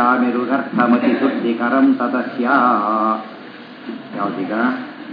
ಪಶ್ಯಾಮಿರುಗರ್ಥಮತಿ ಶುದ್ಧಿಕರಂ ತತಸ್ಯ ಯಾವ್ದೀಗ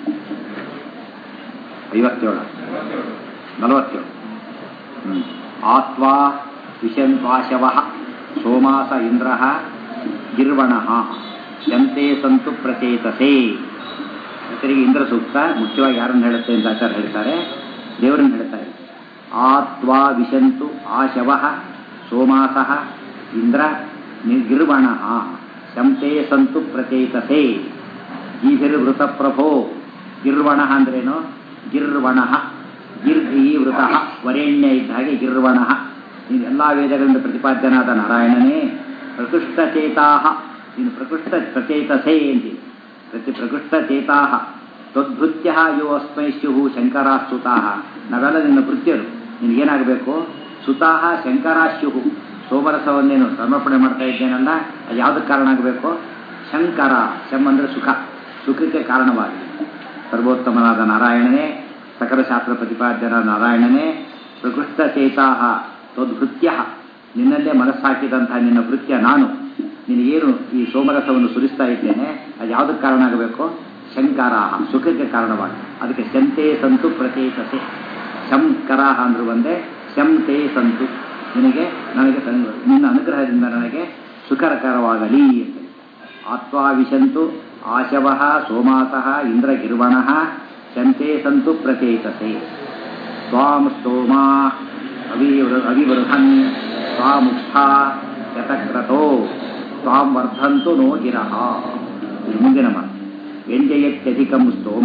ಐವತ್ತೇಳು ನಲವತ್ತೇಳು ಹ್ಮ್. ಆತ್ವಾ ವಿಶಂತ್ವಾಶವ ಸೋಮಾಸ ಇಂದ್ರ ಗಿರ್ವಣ ಶಂತೆ ಸಂತು ಪ್ರಚೇತಸೆ ಹೆಸರಿಗೆ ಇಂದ್ರ ಸೂಕ್ತ ಮುಖ್ಯವಾಗಿ ಯಾರನ್ನು ಹೇಳುತ್ತೆ ಅಂತ ಆಚಾರ್ಯ ಹೇಳ್ತಾರೆ ದೇವರನ್ನು ಹೇಳ್ತಾರೆ ಆತ್ವಾ ವಿಶಂತು ಆಶವ ಸೋಮಾಸ ಇಂದ್ರ ಗಿರ್ವಣ ಶಂತೆ ಸಂತು ಪ್ರಚೇತಸೆ ಗೀಭಿರ್ವೃತ ಪ್ರಭೋ ಗಿರ್ವಣ ಅಂದ್ರೇನು ಗಿರ್ವಣ ಗಿರ್ಗಿ ವೃತ ವರೇಣ್ಯ ಇದ್ದ ಹಾಗೆ ಗಿರ್ವಣ ಎಲ್ಲ ವೇದಗಳಿಂದ ಪ್ರತಿಪಾದ್ಯನಾದ ನಾರಾಯಣನೇ ಪ್ರಕೃಷ್ಟಚೇತಾ ಇನ್ನು ಪ್ರಕೃಷ್ಟ ಪ್ರಚೇತಸೆ ಎಂದಿದೆ ಪ್ರತಿ ಪ್ರಕೃಷ್ಟಚೇತಾ ತ್ವದ್ಭೃತ್ಯ ಯೋ ಅಸ್ಮೈ ಸ್ಯು ಶಂಕರಾಸ್ತುತಾ ನಾವೆಲ್ಲ ನಿನ್ನ ಭೃತ್ಯರು ನಿನಗೇನಾಗಬೇಕು ಸುತಾಹ ಶಂಕರಾಶ್ಯು ಸೋಮರಸವನ್ನೇನು ಸಮರ್ಪಣೆ ಮಾಡ್ತಾ ಇದ್ದೇನಲ್ಲ ಅದು ಯಾವುದಕ್ಕೆ ಕಾರಣ ಆಗಬೇಕು ಶಂಕರ ಶಂ ಅಂದರೆ ಸುಖ ಸುಖಕ್ಕೆ ಕಾರಣವಾಗಲಿ ಸರ್ವೋತ್ತಮನಾದ ನಾರಾಯಣನೇ ಸಕಲ ಶಾಸ್ತ್ರ ಪ್ರತಿಪಾದ್ಯನಾದ ನಾರಾಯಣನೇ ಪ್ರಕೃಷ್ಟ ಚೇತಾ ತ್ವದ್ಭೃತ್ಯ ನಿನ್ನಲ್ಲೇ ಮನಸ್ಸಾಕಿದಂತಹ ನಿನ್ನ ಭೃತ್ಯ ನಾನು ನಿನಗೇನು ಈ ಸೋಮರಸವನ್ನು ಸುರಿಸ್ತಾ ಇದ್ದೇನೆ ಅದು ಯಾವುದಕ್ಕೆ ಕಾರಣ ಆಗಬೇಕು ಶಂಕರ ಸುಖಕ್ಕೆ ಕಾರಣವಾಗಿ ಅದಕ್ಕೆ ಶಂತೆ ಸಂತು ಪ್ರಚೇತಸೆ ಶಂಕರ ಅಂದ್ರು ಒಂದೇ ಶಂತೆ ಸಂತು ನಿನಗೆ ನನಗೆ ತನ್- ನಿನ್ನ ಅನುಗ್ರಹದಿಂದ ನನಗೆ ಸುಖಕರವಾಗಲಿ ಅಂತ ಆತ್ವಾ ವಿಶಂತು ಆಶವ ಸೋಮಾಸಃ ಇಂದ್ರಗಿರ್ವಣ ಶಂತೆ ಸಂತು ಪ್ರಚೇತಸೆ ತ್ವಾಂ ಸ್ತೋಮಾ ಅವಿವೃ ಅವಿವೃಹನ್ ತ್ವಾಮುಕ್ಥಾ ಶತಕ್ರತೋ ತ್ವಾಂ ವರ್ಧಂತು ನೋ ಗಿರಹ ಇದು ಮುಂದಿನ ಮಾತು ವ್ಯಂಜಯತ್ಯಧಿಕಂ ಸ್ತೋಮ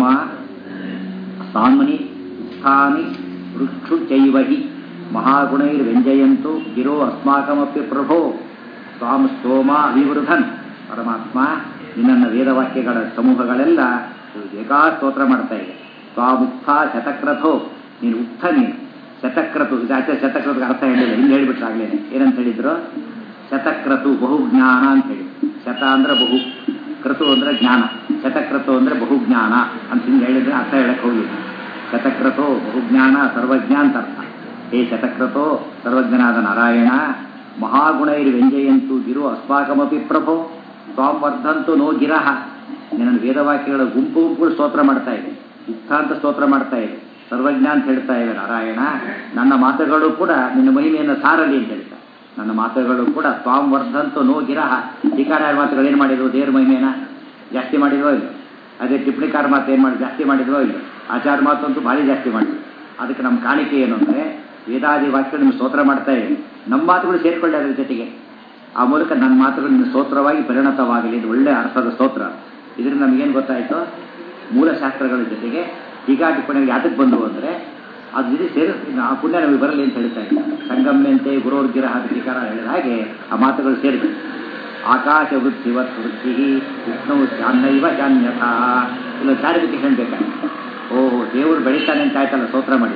ಸಾನ್ಮನಿ ಉತ್ಥಾನಿ ವೃಕ್ಷುಚೈವ ಹಿ ಮಹಾಗುಣೈರ್ವ್ಯಂಜಯಂತು ಗಿರೋ ಅಸ್ಮಾಕಮಪಿ ಪ್ರಭೋ ತ್ವಾಂ ಸ್ತೋಮ ಅವಿವೃಧನ್ ಪರಮಾತ್ಮ ನಿನ್ನನ್ನು ವೇದವಾಕ್ಯಗಳ ಸಮೂಹಗಳೆಲ್ಲ ಬೇಕಾ ಸ್ತೋತ್ರ ಮಾಡ್ತಾ ಇದೆ ತ್ವಾಮುಕ್ಥ ಶತಕ್ರಥೋ ನೀನು ಉಕ್ಥ ನೀನು ಶತಕ್ರತು ಇದಾಚೆ ಶತಕ್ರತು ಅರ್ಥ ಹೇಳಿಲ್ಲ ಹಿಂಗೆ ಹೇಳಿಬಿಟ್ರಾಗ್ಲೇ ಏನಂತ ಹೇಳಿದ್ರು ಶತಕ್ರತು ಬಹುಜ್ಞಾನ ಅಂತ ಹೇಳಿ ಶತ ಅಂದ್ರೆ ಬಹು ಕ್ರತು ಅಂದ್ರೆ ಜ್ಞಾನ ಶತಕ್ರತು ಅಂದ್ರೆ ಬಹುಜ್ಞಾನ ಅಂತ ಹಿಂಗೆ ಹೇಳಿದ್ರೆ ಅರ್ಥ ಹೇಳಕ್ ಹೋಗಿಲ್ಲ ಶತಕ್ರತೋ ಬಹುಜ್ಞಾನ ಸರ್ವಜ್ಞ ಅಂತ ಅರ್ಥ ಹೇ ಶತಕ್ರತೋ ಸರ್ವಜ್ಞನಾದ ನಾರಾಯಣ ಮಹಾಗುಣೈರ್ ವ್ಯಂಜಯಂತು ಗಿರು ಅಸ್ಮಾಕಮಪಿ ಪ್ರಭೋ ತ್ವಾಂ ವರ್ಧಂತು ನೋ ಗಿರಹ ನಿನ್ನ ವೇದವಾಕ್ಯಗಳ ಗುಂಪು ಗುಂಪುಗಳು ಸ್ತೋತ್ರ ಮಾಡ್ತಾ ಇದೆ ಉಕ್ತ ಅಂತ ಸ್ತೋತ್ರ ಮಾಡ್ತಾ ಇದೆ ಸರ್ವಜ್ಞ ಅಂತ ಹೇಳ್ತಾ ಇದೆ ನಾರಾಯಣ ನನ್ನ ಮಾತುಗಳು ಕೂಡ ನಿನ್ನ ಮಹಿಮೆಯನ್ನು ಸಾರಲಿ ಅಂತ ಹೇಳ್ತಾರೆ ನನ್ನ ಮಾತುಗಳು ಕೂಡ ತ್ವಾಂ ವರ್ಧಂತು ನೋ ಗಿರಹ ಟೀಕಾರ ಮಾತುಗಳು ಏನು ಮಾಡಿದ್ರು ದೇವ್ರ ಮಹಿಮೆನ ಜಾಸ್ತಿ ಮಾಡಿದ್ವೋ ಇಲ್ಲ ಅದೇ ಟಿಪ್ಪಣಿಕಾರ ಮಾತು ಏನು ಮಾಡಿ ಜಾಸ್ತಿ ಮಾಡಿದ್ವೋ ಇಲ್ಲ ಆಚಾರ ಮಾತು ಅಂತೂ ಭಾರಿ ಜಾಸ್ತಿ ಮಾಡಿದ್ರು ಅದಕ್ಕೆ ನಮ್ಮ ಕಾಣಿಕೆ ಏನು ಅಂದರೆ ವೇದಾದಿ ವಾಕ್ಯ ನಿಮ್ಮ ಸ್ತೋತ್ರ ಮಾಡ್ತಾ ಇದೆ ನಮ್ಮ ಮಾತುಗಳು ಸೇರ್ಕೊಳ್ಳಿ ಅದರ ಜೊತೆಗೆ ಆ ಮೂಲಕ ನನ್ನ ಮಾತುಗಳು ನಿಮ್ಮ ಸ್ತೋತ್ರವಾಗಿ ಪರಿಣತವಾಗಲಿ ಇದು ಒಳ್ಳೆ ಅರ್ಥದ ಸ್ತೋತ್ರ ಇದರಿಂದ ನಮಗೇನು ಗೊತ್ತಾಯಿತು ಮೂಲಶಾಸ್ತ್ರಗಳ ಜೊತೆಗೆ ಟೀಕಾ ಟಿಪ್ಪಣಿಗಳು ಯಾತಕ್ಕೆ ಬಂದವು ಅಂದರೆ ಅದು ಇದು ಸೇರಿ ಆ ಪುಣ್ಯ ನಮಗೆ ಬರಲಿ ಅಂತ ಹೇಳ್ತಾ ಇಲ್ಲ ಸಂಗಮ್ಯಂತೆ ಗುರೋರ್ಗಿರ ಟೀಕಾರ ಹೇಳಿದ ಹಾಗೆ ಆ ಮಾತುಗಳು ಸೇರಿದೆ ಆಕಾಶ ವೃತ್ತಿವತ್ ವೃತ್ತಿ ವಿಷ್ಣು ಚಾನ್ನೈವ ಚಾನ್ಯಥ ಇಲ್ಲ ಕ್ಲಾರಿಫಿಕೇಶನ್ ಬೇಕಾಗುತ್ತೆ ಓಹೋ ದೇವರು ಬೆಳೀತಾನೆ ಅಂತ ಆಯ್ತಲ್ಲ ಸ್ತೋತ್ರ ಮಾಡಿದ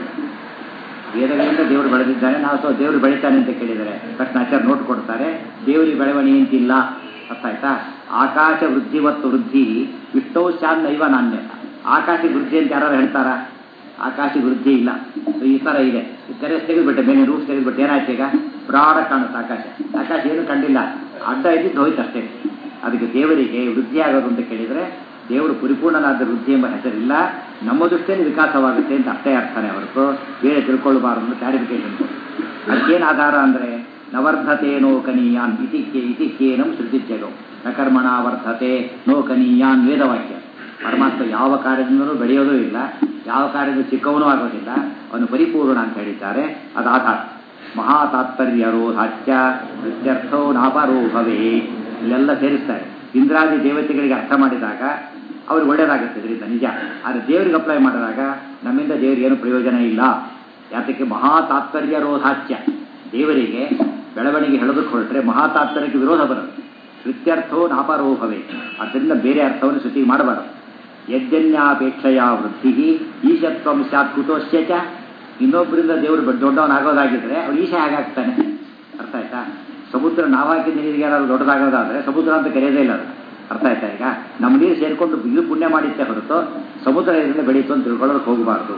ವೇದಗಳಿಂದ ದೇವರು ಬೆಳೆದಿದ್ದಾನೆ ನಾವು ಸೊ ದೇವರು ಬೆಳೀತಾನೆ ಅಂತ ಕೇಳಿದರೆ ತಕ್ಷಣ ಆಚಾರ ನೋಟ್ ಕೊಡ್ತಾರೆ ದೇವರಿಗೆ ಬೆಳವಣಿಗೆ ಅಂತಿಲ್ಲ ಅರ್ಥ ಆಯ್ತಾ ಆಕಾಶ ವೃದ್ಧಿವತ್ತು ವೃದ್ಧಿ ವಿಷ್ಣು ಚಾನ್ನೈವ ನಾಣ್ಯತ ಆಕಾಶ ವೃದ್ಧಿ ಅಂತ ಯಾರು ಹೇಳ್ತಾರ ಆಕಾಶ ವೃದ್ಧಿ ಇಲ್ಲ So ಈ ಥರ ಇದೆ ತೆರೆಸ್ ತೆಗೆದ್ಬಿಟ್ಟೆ ಮೇಲೆ ರೂಫ್ ತೆಗೆದ್ಬಿಟ್ಟು ಏನಾಯ್ತು ಈಗ ಬ್ರಾಡ ಕಾಣುತ್ತೆ ಆಕಾಶ ಆಕಾಶ ಏನು ಕಂಡಿಲ್ಲ ಅಡ್ಡ ಇದ್ದಿದ್ದು ಹೋಯ್ತು ಅಷ್ಟೇ ಅದಕ್ಕೆ ದೇವರಿಗೆ ವೃದ್ಧಿ ಆಗೋದು ಅಂತ ಕೇಳಿದರೆ ದೇವರು ಪರಿಪೂರ್ಣನಾದ ವೃದ್ಧಿ ಎಂಬ ಹೆಸರಿಲ್ಲ ನಮ್ಮ ದೃಷ್ಟಿಯಲ್ಲಿ ವಿಕಾಸವಾಗುತ್ತೆ ಅಂತ ಅಷ್ಟೇ ಅರ್ಥನೇ ಹೊರತು ಬೇರೆ ತಿಳ್ಕೊಳ್ಬಾರ್ದು ಅಂತ ಕ್ಲಾರಿಫಿಕೇಶನ್ ಅದಕ್ಕೇನು ಆಧಾರ ಅಂದರೆ ನವರ್ಧತೆ ನೋಕನೀಯಾನ್ ಇತಿಕ್ಕೆ ಇತಿಕ್ಕೇನಂ ಶ್ರುತಿತ್ಯಗಂ ನಕರ್ಮಣ ವರ್ಧತೆ ನೋಕನೀಯಾನ್ ವೇದವಾಕ್ಯ ಪರಮಾತ್ಮ ಯಾವ ಕಾರ್ಯದಿಂದಲೂ ಬೆಳೆಯೋದೂ ಇಲ್ಲ ಯಾವ ಕಾರ್ಯದಿಂದ ಚಿಕ್ಕವನೂ ಆಗೋದಿಲ್ಲ ಅವನು ಪರಿಪೂರ್ಣ ಅಂತ ಹೇಳಿದ್ದಾರೆ ಅದು ಆಧಾರ ಮಹಾ ತಾತ್ಪರ್ಯರೋಧಾಚ್ಯ ಪ್ರತ್ಯರ್ಥೋ ನಾಪರೋ ಭವೇ ಇಲ್ಲೆಲ್ಲ ಸೇರಿಸ್ತಾರೆ ಇಂದ್ರಾದಿ ದೇವತೆಗಳಿಗೆ ಅರ್ಥ ಮಾಡಿದಾಗ ಅವ್ರಿಗೆ ಒಳ್ಳೇದಾಗುತ್ತೆ ಇದರಿಂದ ನಿಜ ಆದರೆ ದೇವರಿಗೆ ಅಪ್ಲೈ ಮಾಡಿದಾಗ ನಮ್ಮಿಂದ ದೇವರಿಗೆ ಏನು ಪ್ರಯೋಜನ ಇಲ್ಲ ಯಾತಕ್ಕೆ ಮಹಾ ತಾತ್ಪರ್ಯರೋಧಾಚ್ಯ ದೇವರಿಗೆ ಬೆಳವಣಿಗೆ ಹೇಳೋದಕ್ಕೆ ಹೊರಟ್ರೆ ಮಹಾ ತಾತ್ಪರ್ಯಕ್ಕೆ ವಿರೋಧ ಬರುತ್ತೆ ಶ್ರುತ್ಯರ್ಥೋ ನಾಪರೋಭವೇ ಆದ್ದರಿಂದ ಬೇರೆ ಅರ್ಥವನ್ನು ಶ್ರುತಿಗೆ ಮಾಡಬಾರದು ಯಜ್ಜನ್ಯಾಪೇಕ್ಷೆಯ ವೃದ್ಧಿ ಈಶತ್ವಂ ಸ್ಯಾತ್ ಕುತೋಶ್ಯ ಚ ಇನ್ನೊಬ್ಬರಿಂದ ದೇವರು ಬ- ದೊಡ್ಡವನಾಗೋದಾಗಿದ್ರೆ ಅವ್ರು ಈಶ ಹೇಗಾಗ್ತಾನೆ ಅರ್ಥ ಆಯ್ತಾ ಸಮುದ್ರ ನಾವಾಕಿ ನೀರಿಗೆ ಯಾರಾದ್ರು ದೊಡ್ಡದಾಗೋದಾದ್ರೆ ಸಮುದ್ರ ಅಂತ ಕರೆಯೋದೇ ಇಲ್ಲ ಅದು ಅರ್ಥ ಆಯ್ತಾ ಈಗ ನಮ್ಮ ನೀರು ಸೇರಿಕೊಂಡು ಇದು ಪುಣ್ಯ ಮಾಡಿದ್ದೆ ಹೊರತು ಸಮುದ್ರ ಇದರಿಂದ ಬೆಳೀತು ಅಂತ ತಿಳ್ಕೊಳ್ಳೋದಕ್ಕೆ ಹೋಗಬಾರ್ದು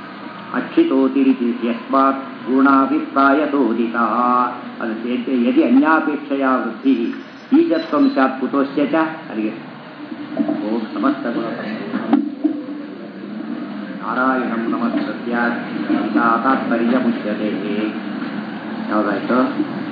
ಅಕ್ಷಿತೋತಿರಿತಿ ಯಸ್ಮಾತ್ ಗುಣಾಭಿಪ್ರಾಯತೋದಿತ ಅದು ಯದಿ- ಯದಿ ಅನ್ಯಾಪೇಕ್ಷೆಯ ವೃದ್ಧಿ ಈಜತ್ವ ಗುಣಸತ್ವಂ ಸ್ಯಾತ್ ಕುತೋಸ್ಯ ಚ ಅಲ್ಲಿಗೆ ಓಂ ಸಮಸ್ತ ಗುಣ ನಾರಾಯಣಂ ನಮಸ್ಕೃತ್ಯ ಗೀತಾ ತಾತ್ಪರ್ಯ ಮುಚ್ಯತೆ ಯಾವುದಾಯ್ತು